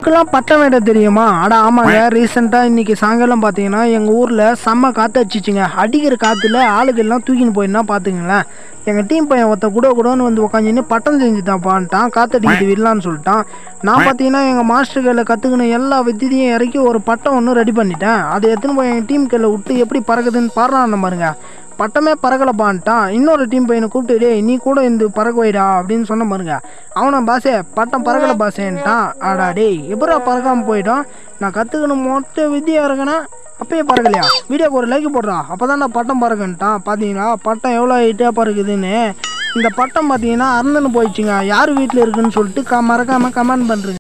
இதுக்கெல்லாம் பட்டம் விட தெரியுமா அட ஆமாங்க ரீசெண்டாக இன்னைக்கு சாயங்காலம் பார்த்தீங்கன்னா எங்கள் ஊரில் செம்ம காற்று அடிச்சிச்சுங்க அடிக்கிற காற்றுல ஆளுகள்லாம் தூக்கின்னு போயின்னா பார்த்துங்களேன் எங்கள் டீம் பையன் ஒருத்த கூட கூடன்னு வந்து உக்காந்துன்னு பட்டம் செஞ்சுட்டான்ப்பான்ட்டான் காற்றடிக்குது விடலான்னு சொல்லிட்டான் நான் பார்த்தீங்கன்னா எங்கள் மாஸ்டர் கையில் கற்றுக்கணும் எல்லா வித்தியையும் இறக்கி ஒரு பட்டம் ஒன்று ரெடி பண்ணிட்டேன் அதை எடுத்துன்னு போய் எங்கள் டீம் கையில் விட்டு எப்படி பறக்குதுன்னு பாடுறான் பாருங்க பட்டமே பறக்கலப்பான்ட்டான் இன்னொரு டீம் பையனை கூப்பிட்டு டேய் நீ கூட இந்த பறக்க வைடா அப்படின்னு சொன்ன பாருங்க அவனை பாசே பட்டம் பறக்கல பாசேன்ட்டான் ஆடா டேய் எப்படா பறக்காம போயிட்டோம் நான் கற்றுக்கணும் மொத்த வித்தியா இருக்கேன்னா அப்பயே பறக்கலையா வீடியோக்கு ஒரு லைக் போடுறா அப்போ தான் நான் பட்டம் பறக்கன்ட்டான் பார்த்தீங்களா பட்டம் எவ்வளோ ஹைட்டாக பறக்குதுன்னு இந்த பட்டம் பார்த்தீங்கன்னா அறந்துன்னு போயிடுச்சுங்க யார் வீட்டில் இருக்குன்னு சொல்லிட்டு க மறக்காமல் கமெண்ட் பண்ணுறேங்க